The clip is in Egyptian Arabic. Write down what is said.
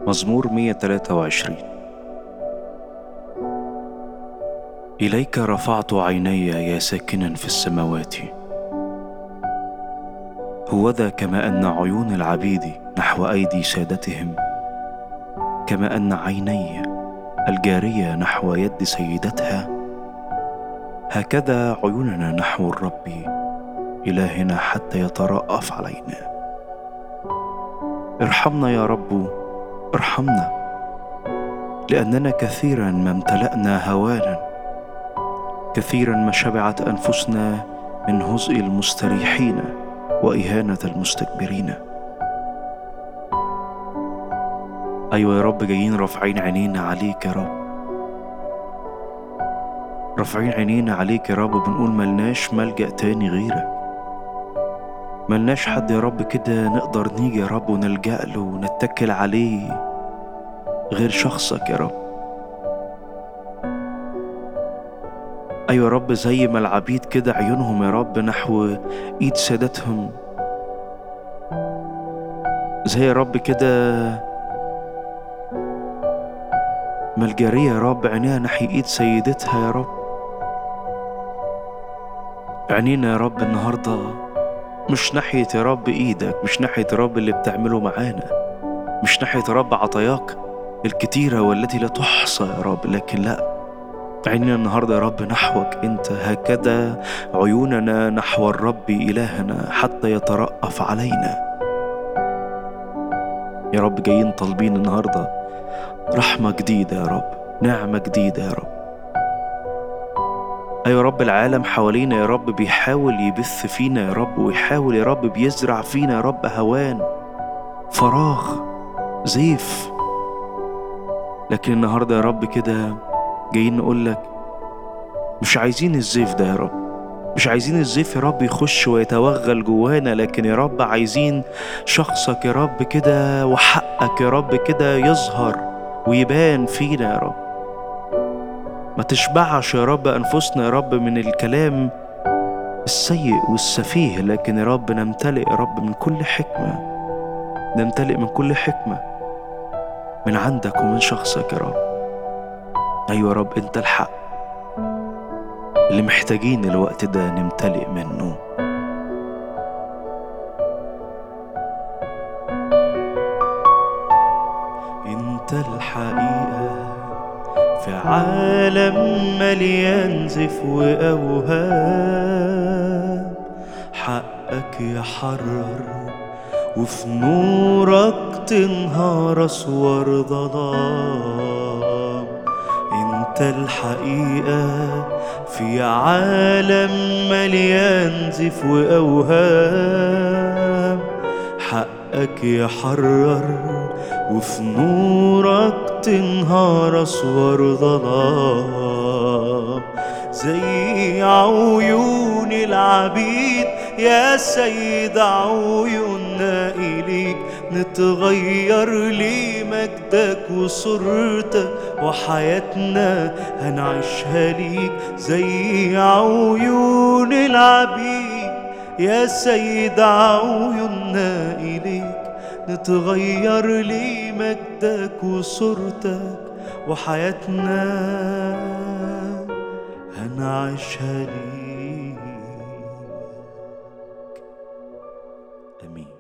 مزمور 123 إليك رفعت عيني يا ساكنا في السماوات هوذا كما أن عيون العبيد نحو أيدي سادتهم كما أن عيني الجارية نحو يد سيدتها هكذا عيوننا نحو الرب إلهنا حتى يترأف علينا ارحمنا يا رب ارحمنا لأننا كثيرا ما امتلأنا هوانا كثيرا ما شبعت أنفسنا من هزء المستريحين وإهانة المستكبرين أيوة يا رب جايين رافعين عينينا عليك يا رب رافعين عينينا عليك يا رب وبنقول ملناش ملجأ تاني غيرك ملناش حد يا رب كده نقدر نيجي يا رب ونلجأ له ونتكل عليه غير شخصك يا رب أيوة يا رب زي ما العبيد كده عيونهم يا رب نحو إيد سادتهم زي يا رب كده ما الجارية يا رب عينيها ناحية إيد سيدتها يا رب عينينا يا رب النهاردة مش ناحية يا رب إيدك مش ناحية يا رب اللي بتعمله معانا مش ناحية يا رب عطاياك الكتيرة والتي لا تحصى يا رب لكن لأ عيننا النهاردة يا رب نحوك أنت هكذا عيوننا نحو الرب إلهنا حتى يترأف علينا يا رب جايين طالبين النهاردة رحمة جديدة يا رب نعمة جديدة يا رب أيوة يا رب العالم حوالينا يا رب بيحاول يبث فينا يا رب ويحاول يا رب بيزرع فينا يا رب هوان فراغ زيف لكن النهاردة يا رب كده جايين نقول لك مش عايزين الزيف ده يا رب مش عايزين الزيف يا رب يخش ويتوغل جوانا لكن يا رب عايزين شخصك يا رب كده وحقك يا رب كده يظهر ويبان فينا يا رب ما تشبعش يا رب أنفسنا يا رب من الكلام السيء والسفيه لكن يا رب نمتلئ يا رب من كل حكمة نمتلئ من كل حكمة من عندك ومن شخصك يا رب أيوة يا رب أنت الحق اللي محتاجين الوقت ده نمتلئ منه انت الحقيقة في عالم مليان زف وأوهام حقك يحرر وفي نورك تنهار أسوار ظلام انت الحقيقة في عالم مليان زف وأوهام حقك يحرر وفي نورك تنهار أسوار ظلام زي عيون العبيد يا سيد عيوننا إليك نتغير لمجدك وصورتك وحياتنا هنعيشها ليك زي عيون العبيد يا سيد عيوننا إليك نتغير لمجدك وصورتك وحياتنا هنعيشها ليك آمين